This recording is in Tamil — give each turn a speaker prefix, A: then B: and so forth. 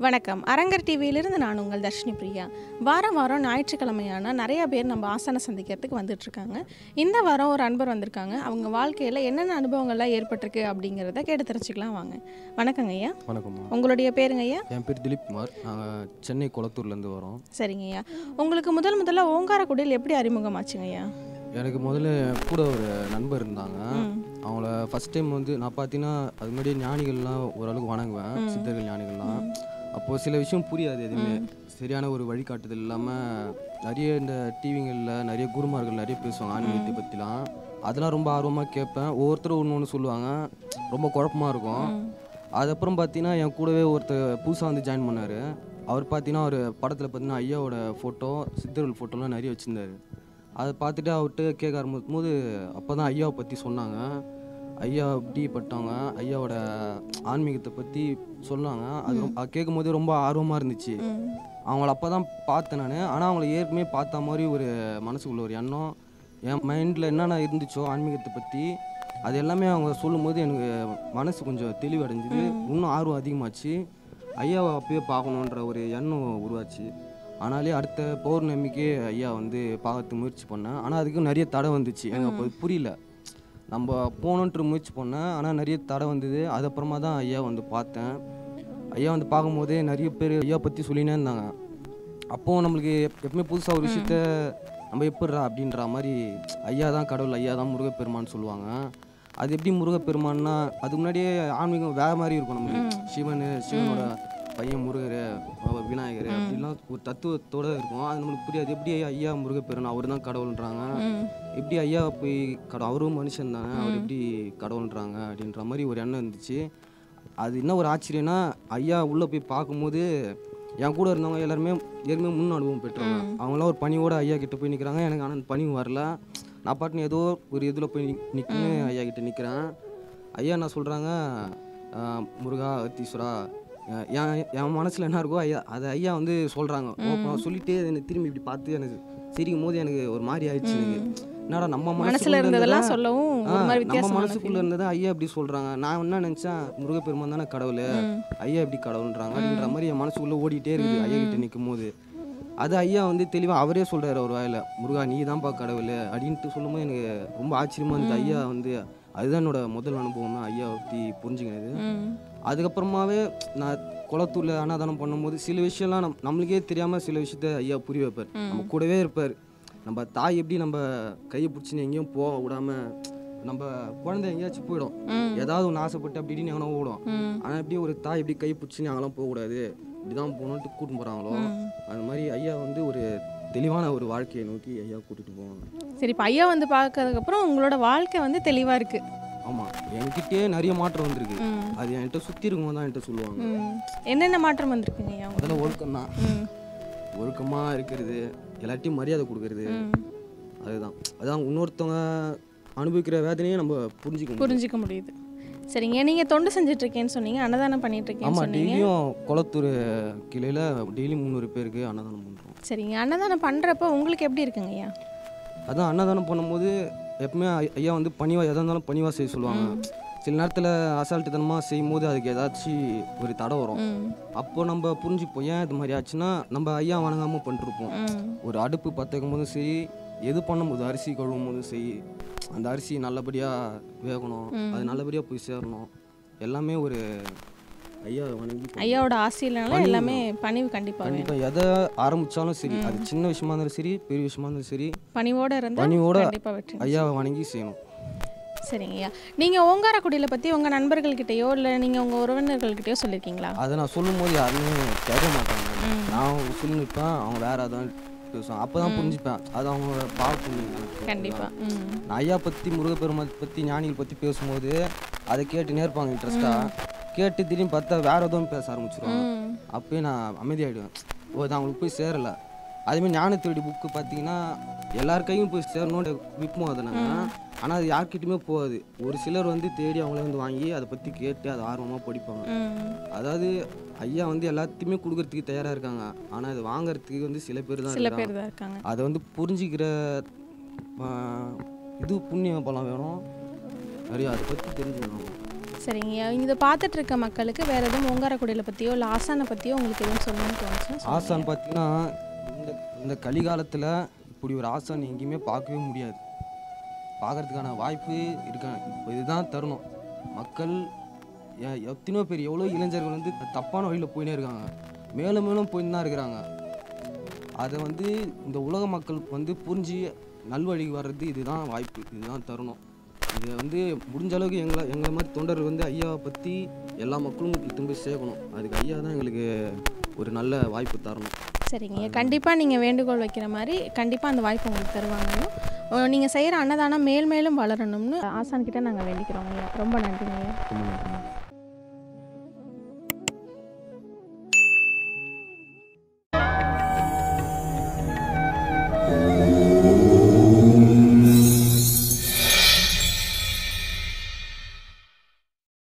A: வணக்கம் அரங்கர் டிவியிலிருந்து நான் உங்கள் தர்ஷினி பிரியா வாரம் வாரம் ஞாயிற்றுக்கிழமையான நிறைய பேர் நம்ம ஆசான சந்திக்கிறதுக்கு வந்துட்டு இருக்காங்க இந்த வாரம் ஒரு அன்பர் வந்திருக்காங்க அவங்க வாழ்க்கையில் என்னென்ன அனுபவங்கள்லாம் ஏற்பட்டிருக்கு அப்படிங்கிறத கேட்டு தெரிஞ்சுக்கலாம் வாங்க வணக்கங்க ஐயா
B: வணக்கம்மா
A: உங்களுடைய பேருங்க ஐயா
B: என் பேர் திலீப் குமார் நாங்கள் சென்னை குளத்தூர்லேருந்து வரோம்
A: சரிங்க ஐயா உங்களுக்கு முதல் முதல்ல ஓங்காரக்குடியில் எப்படி அறிமுகமாச்சுங்க ஐயா
B: எனக்கு முதல்ல கூட ஒரு நண்பர் இருந்தாங்க அவங்கள ஃபஸ்ட் டைம் வந்து நான் பார்த்தீங்கன்னா அது முன்னாடியே ஞானிகள்லாம் ஓரளவுக்கு வணங்குவேன் சித்தர்கள் ஞானிகள்லாம் அப்போது சில விஷயம் புரியாது எதுவுமே சரியான ஒரு வழிகாட்டுதல் இல்லாமல் நிறைய இந்த டிவிங்களில் நிறைய குருமார்கள் நிறைய பேசுவாங்க ஆன்மீகத்தை பற்றிலாம் அதெல்லாம் ரொம்ப ஆர்வமாக கேட்பேன் ஒவ்வொருத்தரும் ஒன்று ஒன்று சொல்லுவாங்க ரொம்ப குழப்பமா இருக்கும் அதுக்கப்புறம் பார்த்தீங்கன்னா என் கூடவே ஒருத்தர் புதுசாக வந்து ஜாயின் பண்ணார் அவர் பார்த்தீங்கன்னா ஒரு படத்தில் பார்த்தீங்கன்னா ஐயாவோட ஃபோட்டோ சித்தர்கள் ஃபோட்டோலாம் நிறைய வச்சுருந்தாரு அதை பார்த்துட்டு அவர்கிட்ட கேட்க ஆரம்பிக்கும் போது அப்போ தான் ஐயாவை பற்றி சொன்னாங்க ஐயா இப்படிப்பட்டவங்க ஐயாவோட ஆன்மீகத்தை பற்றி சொன்னாங்க அது ரொம்ப- அது கேட்கும் போது ரொம்ப ஆர்வமாக இருந்துச்சு அவங்கள அப்போ தான் பார்த்தேன் நான் ஆனால் அவங்கள ஏற்கனவே பார்த்த மாதிரி ஒரு மனசுக்குள்ள ஒரு எண்ணம் என் மைண்டில் என்னென்ன இருந்துச்சோ ஆன்மீகத்தை பற்றி அது எல்லாமே அவங்க சொல்லும்போது எனக்கு மனசு கொஞ்சம் தெளிவடைஞ்சுது இன்னும் ஆர்வம் அதிகமாச்சு ஐயாவை அப்பயே பார்க்கணுன்ற ஒரு எண்ணம் உருவாச்சு ஆனாலே அடுத்த பௌர்ணமிக்கே ஐயா வந்து பார்க்கறதுக்கு முயற்சி பண்ணேன் ஆனால் அதுக்கு நிறைய தடை வந்துச்சு எனக்கு அப்போ புரியல நம்ம போகணுன்ற முயற்சி பண்ணேன் ஆனால் நிறைய தடை வந்தது அதுக்கப்புறமா தான் ஐயா வந்து பார்த்தேன் ஐயா வந்து பார்க்கும்போதே நிறைய பேர் ஐயா பற்றி சொல்லினே இருந்தாங்க அப்போது நம்மளுக்கு எப்- எப்பவுமே புதுசாக ஒரு விஷயத்த நம்ம எப்படிறா அப்படின்ற மாதிரி ஐயா தான் கடவுள் ஐயா தான் முருகப்பெருமான்னு சொல்லுவாங்க அது எப்படி முருகப்பெருமான்னா அதுக்கு முன்னாடியே ஆன்மீகம் வேற மாதிரி இருக்கும் நம்மளுக்கு சிவன் சிவனோட பையன் முருகர் அவர் விநாயகர் அப்படிலாம் ஒரு தத்துவத்தோட இருக்கும் அது நம்மளுக்கு புரியாது எப்படி ஐயா முருகப்பெருமான் அவர் தான் கடவுள்ன்றாங்க எப்படி ஐயா போய் கடவுள் அவரும் மனுஷன் தானே அவர் எப்படி கடவுள்ன்றாங்க அப்படின்ற மாதிரி ஒரு எண்ணம் இருந்துச்சு அது என்ன ஒரு ஆச்சரியம்னா ஐயா உள்ளே போய் பார்க்கும்போது என் கூட இருந்தவங்க எல்லாருமே ஏற்கனவே முன் அனுபவம் பெற்றவங்க அவங்களாம் ஒரு பணியோட ஐயா கிட்ட போய் நிற்கிறாங்க எனக்கு ஆனால் பணியும் வரல நான் பாட்டுன்னு ஏதோ ஒரு இதில் போய் நிற்குன்னு ஐயா கிட்ட நிற்கிறேன் ஐயா என்ன சொல்கிறாங்க முருகா அத்தீஸ்வரா அஹ் என் என் மனசில் என்ன இருக்கோ ஐயா அதை ஐயா வந்து சொல்கிறாங்க ஓப்பனாக சொல்லிட்டு என்னை திரும்பி இப்படி பார்த்து எனக்கு சிரிக்கும் போது எனக்கு ஒரு மாதிரி ஆயிடுச்சு எனக்கு என்னடா நம்ம
A: மனசுல
B: மனசுக்குள்ள
A: இருந்ததெல்லாம்
B: இருந்ததா-
A: சொல்லவும்
B: ஆ,
A: ஒரு மாதிரி
B: நம்ம
A: வித்தியாசமான
B: மனசுக்குள்ள இருந்ததை ஐயா இப்படி சொல்றாங்க நான் என்ன நினைச்சேன் முருகப்பெருமான் தானே கடவுள் ஐயா எப்படி கடவுள்ன்றாங்க அப்படின்ற மாதிரி என் மனசுக்குள்ள ஓடிட்டே இருக்குது ஐயா கிட்ட நிற்கும் போது அது ஐயா வந்து தெளிவா அவரே சொல்றாரு ஒரு வாயில முருகா நீ தான்ப்பா கடவுள் அப்படின்ட்டு சொல்லும்போது எனக்கு ரொம்ப ஆச்சரியமா இருந்தது ஐயா வந்து அதுதான் என்னோட முதல் அனுபவம் தான் ஐயா பற்றி புரிஞ்சுக்கினது
A: ம்.
B: அதுக்கப்புறமாவே நான் குளத்தூர்ல அன்னதானம் பண்ணும்போது சில விஷயம்லாம் நம் நம்மளுக்கே தெரியாம சில விஷயத்த ஐயா புரிய வைப்பார் நம்ம கூடவே இருப்பார் நம்ம தாய் எப்படி நம்ம கையை பிடிச்சின்னு எங்கேயும் போக விடாம நம்ம குழந்தை எங்கேயாச்சும் போயிடும் ஏதாவது ஒன்று ஆசைப்பட்டு அப்படி இப்படின்னு எவனோ ஓடும் ஆனால் எப்படி ஒரு தாய் எப்படி கை பிடிச்சின்னு அங்கெல்லாம் போகக்கூடாது இப்படிதான் போகணுன்ட்டு கூட்டின்னு போகிறாங்களோ அந்த மாதிரி ஐயா வந்து ஒரு தெளிவான ஒரு வாழ்க்கையை நோக்கி ஐயா கூட்டிட்டு போவாங்க
A: சரி இப்போ ஐயா வந்து பார்க்கறதுக்கப்புறம் உங்களோட வாழ்க்கை வந்து தெளிவாக இருக்கு
B: ஆமாம் என்கிட்டயே நிறைய மாற்றம் வந்திருக்கு
A: ம்.
B: அது என்கிட்ட சுற்றி இருக்கவங்க தான் என்கிட்ட சொல்லுவாங்க
A: ம். என்னென்ன மாற்றம் வந்திருக்குங்க ஐயா உங்களுக்கு?
B: அதில் ஒழுக்கம் தான்
A: ம்.
B: ஒழுக்கமாக இருக்கிறது எல்லாத்தையும் மரியாதை கொடுக்கறது
A: ம்.
B: அதுதான் அதான் இன்னொருத்தவங்க அனுபவிக்கிற வேதனையை நம்ம புரிஞ்சுக்க முடியும்
A: புரிஞ்சிக்க முடியுது சரிங்க நீங்கள் தொண்டு செஞ்சுட்டு இருக்கேன்னு சொன்னீங்க அன்னதானம் பண்ணிட்டு இருக்கேன்னு
B: ஆமாம்
A: சொன்னீங்க
B: டெய்லியும் குளத்தூர் கிளையில் டெய்லி முந்நூறு பேருக்கு அன்னதானம் பண்ணுறோம்
A: சரிங்க அன்னதானம் பண்ணுறப்ப உங்களுக்கு எப்படி இருக்குங்க ஐயா
B: அதான் அன்னதானம் பண்ணும்போது எப்பவுமே ஐ- ஐயா வந்து பணிவாக எதாக இருந்தாலும் பணிவாக செய்ய சொல்லுவாங்க சில நேரத்தில் அசால்ட்டுத்தனமாக செய்யும் போது அதுக்கு ஏதாச்சும் ஒரு தடை வரும்
A: ம்
B: அப்போ நம்ம புரிஞ்சுப்போம் ஏன் இது மாதிரி ஆச்சுன்னா நம்ம ஐயா வணங்காமல் பண்ணிருப்போம்
A: ம்
B: ஒரு அடுப்பு பற்ற வைக்கும் போதும் சரி எது பண்ணும்போது அரிசி கழுவும் போதும் சரி அந்த அரிசி நல்லபடியாக வேகணும் அது நல்லபடியாக போய் சேரணும் எல்லாமே ஒரு ஐயா வணங்கி
A: ஐயாவோட ஆசையிலனால எல்லாமே பணிவு கண்டிப்பாக வேணும்
B: கண்டிப்பாக எதை ஆரம்பித்தாலும் சரி அது சின்ன விஷயமா இருந்தாலும் சரி பெரிய விஷயமா இருந்தாலும் சரி
A: பணிவோட இருந்தால்
B: பணிவோட
A: கண்டிப்பாக வெற்றி
B: ஐயாவை வணங்கி செய்யணும்
A: சரிங்க ஐயா நீங்கள் ஓங்காரக்குடியில் பற்றி உங்கள் நண்பர்கள்கிட்டயோ இல்லை நீங்கள் உங்கள் உறவினர்கள்கிட்டயோ சொல்லியிருக்கீங்களா
B: அதை நான் சொல்லும் போது யாருமே கேட்க மாட்டாங்க நான் சொல்லி நிற்பேன் அவங்க வேற அதான் பேசுவாங்க அப்போ தான் புரிஞ்சுப்பேன் அது அவங்களோட பார்ப்பு
A: கண்டிப்பாக ம்
B: நான் ஐயா பற்றி முருகப்பெருமாள் பற்றி ஞானிகள் பற்றி பேசும்போது அதை கேட்டு நேர்ப்பாங்க இன்ட்ரெஸ்ட்டாக கேட்டு திடீர்னு பார்த்தா வேற எதுவும் பேச ஆரம்பிச்சிருவாங்க
A: ம்
B: அப்பயே நான் அமைதியாகிடுவேன் ஓ இது அவங்களுக்கு போய் சேரலை அதேமாதிரி ஞான திருடி புக்கு பார்த்தீங்கன்னா எல்லார் கையும் போய் சேரணும்னு விற்போம் அதை நாங்கள் ஆனால் அது யார்கிட்டயுமே போகாது ஒரு சிலர் வந்து தேடி அவங்களே வந்து வாங்கி அதை பற்றி கேட்டு அதை ஆர்வமாக படிப்பாங்க
A: ம்
B: அதாவது ஐயா வந்து எல்லாத்தையுமே கொடுக்கறதுக்கு தயாராக இருக்காங்க ஆனால் இது வாங்குறதுக்கு வந்து சில பேர் தான்
A: சில
B: இருக்காங்க
A: பேர் தான் இருக்காங்க
B: அதை வந்து புரிஞ்சிக்கிற ஆ, இது புண்ணிய பலம் வேணும் நிறைய அதை பற்றி தெரிஞ்சுக்கணும்
A: சரிங்க இதை பார்த்துட்டு இருக்க மக்களுக்கு வேறு எதுவும் ஓங்காரக்குடியில் பற்றியோ இல்லை ஆசானை பற்றியோ உங்களுக்கு எதுவும் சொல்லணும்னு தோணுச்சு
B: ஆசான் பார்த்தீங்கன்னா இந்த இந்த கலிகாலத்தில் இப்படி ஒரு ஆசான் எங்கேயுமே பார்க்கவே முடியாது பார்க்கறதுக்கான வாய்ப்பு இருக்கா இப்போ இதுதான் தருணம் மக்கள் எ- எத்தனையோ பேர் எவ்வளோ இளைஞர்கள் வந்து தப்பான வழியில் போயினே இருக்காங்க மேலும் மேலும் போயின்னு தான் இருக்கிறாங்க அதை வந்து இந்த உலக மக்கள் வந்து புரிஞ்சு நல்வழிக்கு வர்றது இதுதான் வாய்ப்பு இதுதான் தருணம் இதை வந்து முடிஞ்ச அளவுக்கு எங்களை எங்களை மாதிரி தொண்டர்கள் வந்து ஐயாவை பற்றி எல்லா மக்களும் திரும்பி சேர்க்கணும் அதுக்கு ஐயா தான் எங்களுக்கு ஒரு நல்ல வாய்ப்பு தரணும்
A: சரிங்க கண்டிப்பாக நீங்கள் வேண்டுகோள் வைக்கிற மாதிரி கண்டிப்பாக அந்த வாய்ப்பு உங்களுக்கு தருவாங்கன்னு நீங்கள் செய்கிற அன்னதானம் மேல் மேலும் வளரணும்னு ஆசான்கிட்ட நாங்கள் வேண்டிக்கிறோங்க ஐயா ரொம்ப நன்றிங்க ஐயா
B: ரொம்ப நன்றி